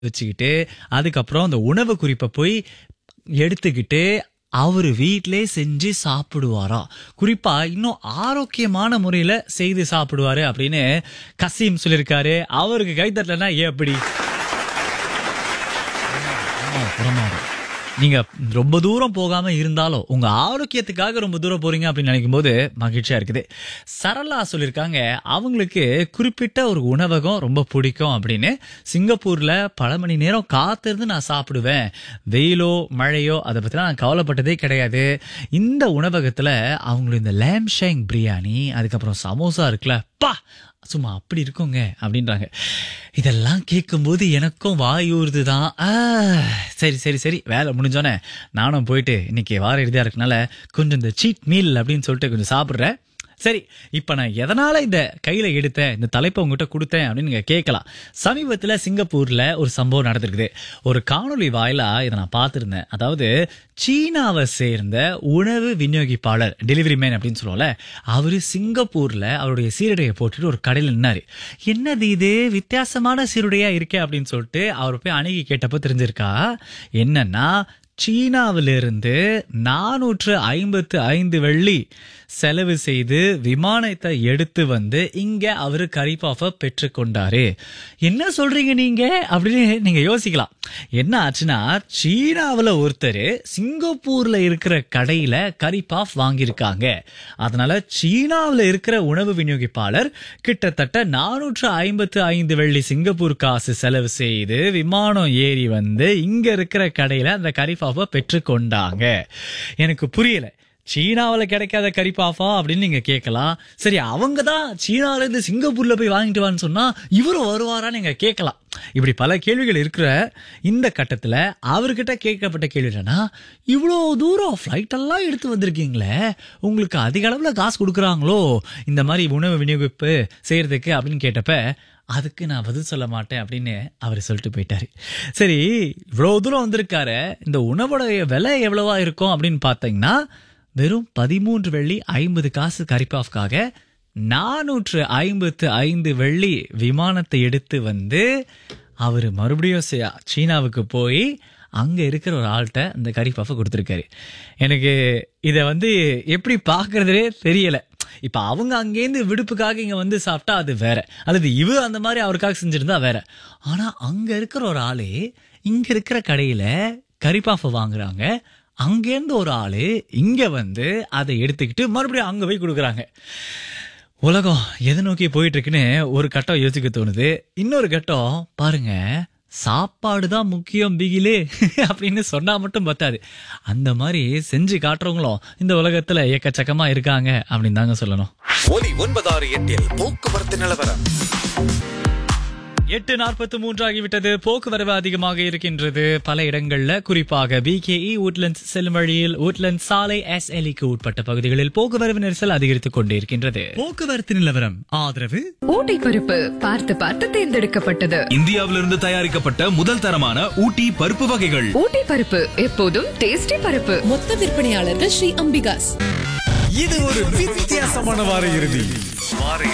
வச்சுக்கிட்டு அதுக்கப்புறம் அந்த உணவு குறிப்பை போய் எடுத்துக்கிட்டு அவர் வீட்டிலே செஞ்சு சாப்பிடுவாராம் குறிப்பா இன்னும் ஆரோக்கியமான முறையில செய்து சாப்பிடுவாரு அப்படின்னு கசீம் சொல்லியிருக்காரு அவருக்கு கை தட்டலன்னா எப்படி ஆமா, புறமாறும். நீங்க ரொம்ப தூரம் போகாம இருந்தாலும் உங்க ஆரோக்கியத்துக்காக ரொம்ப தூரம் போறீங்க அப்படின்னு நினைக்கும் போது மகிழ்ச்சியா இருக்குது சரளா சொல்லியிருக்காங்க அவங்களுக்கு குறிப்பிட்ட ஒரு உணவகம் ரொம்ப பிடிக்கும் அப்படின்னு சிங்கப்பூர்ல பல மணி நேரம் காத்திருந்து நான் சாப்பிடுவேன் வெயிலோ மழையோ அதை பத்தி நான் கவலைப்பட்டதே கிடையாது இந்த உணவகத்துல அவங்களுக்கு இந்த லேம் ஷேங் பிரியாணி அதுக்கப்புறம் சமோசா இருக்குல்ல பா சும்மா அப்படி இருக்குங்க அப்படின்றாங்க இதெல்லாம் கேட்கும்போது எனக்கும் வாய் ஊறுது தான் சரி சரி சரி வேலை முடிஞ்சோன்னே நானும் போயிட்டு இன்னைக்கு வார இறுதியா இருக்கனால கொஞ்சம் இந்த சீட் மீல் அப்படின்னு சொல்லிட்டு கொஞ்சம் சாப்பிட்றேன் சரி இப்ப நான் எதனால இந்த கையில எடுத்தேன் இந்த தலைப்பை உங்ககிட்ட கொடுத்தேன் அப்படின்னு நீங்க கேட்கலாம் சமீபத்துல சிங்கப்பூர்ல ஒரு சம்பவம் நடந்திருக்குது ஒரு காணொளி வாயிலா இதை நான் பார்த்திருந்தேன் அதாவது சீனாவை சேர்ந்த உணவு விநியோகிப்பாளர் டெலிவரி மேன் அப்படின்னு சொல்லுவோம்ல அவரு சிங்கப்பூர்ல அவருடைய சீருடையை போட்டுட்டு ஒரு கடையில் நின்னாரு என்னது இது வித்தியாசமான சீருடையா இருக்கே அப்படின்னு சொல்லிட்டு அவர் போய் அணுகி கேட்டப்போ தெரிஞ்சிருக்கா என்னன்னா சீனாவிலிருந்து நானூற்று ஐம்பத்து ஐந்து வெள்ளி செலவு செய்து விமானத்தை எடுத்து வந்து இங்க அவரு கரிபாஃப பெற்றுக்கொண்டாரு என்ன சொல்றீங்க நீங்க அப்படின்னு நீங்க யோசிக்கலாம் என்ன ஆச்சுன்னா சீனாவுல ஒருத்தர் சிங்கப்பூர்ல இருக்கிற கடையில கரிபாஃப் வாங்கியிருக்காங்க அதனால சீனாவுல இருக்கிற உணவு விநியோகிப்பாளர் கிட்டத்தட்ட நானூற்று ஐம்பத்து ஐந்து வெள்ளி சிங்கப்பூர் காசு செலவு செய்து விமானம் ஏறி வந்து இங்க இருக்கிற கடையில அந்த கரிபாஃபை பெற்றுக்கொண்டாங்க எனக்கு புரியல சீனாவில் கிடைக்காத கரிபாஃபா அப்படின்னு நீங்க கேட்கலாம் சரி அவங்க தான் சீனால இருந்து சிங்கப்பூர்ல போய் வாங்கிட்டு வான்னு சொன்னா இவரும் வருவாரான்னு நீங்க கேட்கலாம் இப்படி பல கேள்விகள் இருக்கிற இந்த கட்டத்துல அவர்கிட்ட கேட்கப்பட்ட கேள்வி என்னன்னா இவ்வளோ தூரம் ஃப்ளைட் எல்லாம் எடுத்து வந்திருக்கீங்களே உங்களுக்கு அதிக அளவுல காசு கொடுக்குறாங்களோ இந்த மாதிரி உணவு விநியோகிப்பு செய்யறதுக்கு அப்படின்னு கேட்டப்ப அதுக்கு நான் பதில் சொல்ல மாட்டேன் அப்படின்னு அவர் சொல்லிட்டு போயிட்டாரு சரி இவ்வளோ தூரம் வந்திருக்காரு இந்த உணவோடைய விலை எவ்வளவா இருக்கும் அப்படின்னு பார்த்தீங்கன்னா வெறும் பதிமூன்று வெள்ளி ஐம்பது காசு கரிப்பாஃப்காக நானூற்று ஐம்பத்து ஐந்து வெள்ளி விமானத்தை எடுத்து வந்து அவர் மறுபடியும் ச- சீனாவுக்கு போய் அங்க இருக்கிற ஒரு ஆள்கிட்ட இந்த கறி பஃபை கொடுத்துருக்காரு எனக்கு இதை வந்து எப்படி பார்க்கறதுனே தெரியல இப்ப அவங்க அங்கேருந்து விடுப்புக்காக இங்க வந்து சாப்பிட்டா அது வேற அல்லது இவர் அந்த மாதிரி அவருக்காக செஞ்சிருந்தா வேற ஆனா அங்க இருக்கிற ஒரு ஆளு இங்க இருக்கிற கடையில கறிப்பாஃபை வாங்குறாங்க அங்கேருந்து ஒரு ஆளு இங்க வந்து அதை எடுத்துக்கிட்டு மறுபடியும் அங்க போய் கொடுக்குறாங்க உலகம் எதை நோக்கி போயிட்டு இருக்குன்னு ஒரு கட்டம் யோசிக்க தோணுது இன்னொரு கட்டம் பாருங்க சாப்பாடு தான் முக்கியம் பிகிலே அப்படின்னு சொன்னா மட்டும் பத்தாது அந்த மாதிரி செஞ்சு காட்டுறவங்களும் இந்த உலகத்துல எக்கச்சக்கமா இருக்காங்க அப்படின்னு தாங்க சொல்லணும் ஒலி ஒன்பதாறு எட்டில் போக்குவரத்து நிலவரம் எட்டு நாற்பத்தி மூன்று ஆகிவிட்டது போக்குவரவு அதிகமாக இருக்கின்றது பல இடங்கள்ல குறிப்பாக பிகேஇ உட்லண்ட்ஸ் செல்லும் வழியில் உட்லண்ட் சாலை எஸ்எல்இக்கு உட்பட்ட பகுதிகளில் போக்குவரவு நெரிசல் அதிகரித்துக் கொண்டே இருக்கின்றது போக்குவரத்து நிலவரம் ஆதரவு ஊட்டி பருப்பு பார்த்து பார்த்து தேர்ந்தெடுக்கப்பட்டது இந்தியாவிலிருந்து தயாரிக்கப்பட்ட முதல் தரமான ஊட்டி பருப்பு வகைகள் ஊட்டி பருப்பு எப்போதும் டேஸ்டி பருப்பு மொத்த விற்பனையாளர்கள் ஸ்ரீ அம்பிகாஸ் இது ஒரு வித்தியாசமான வார இறுதி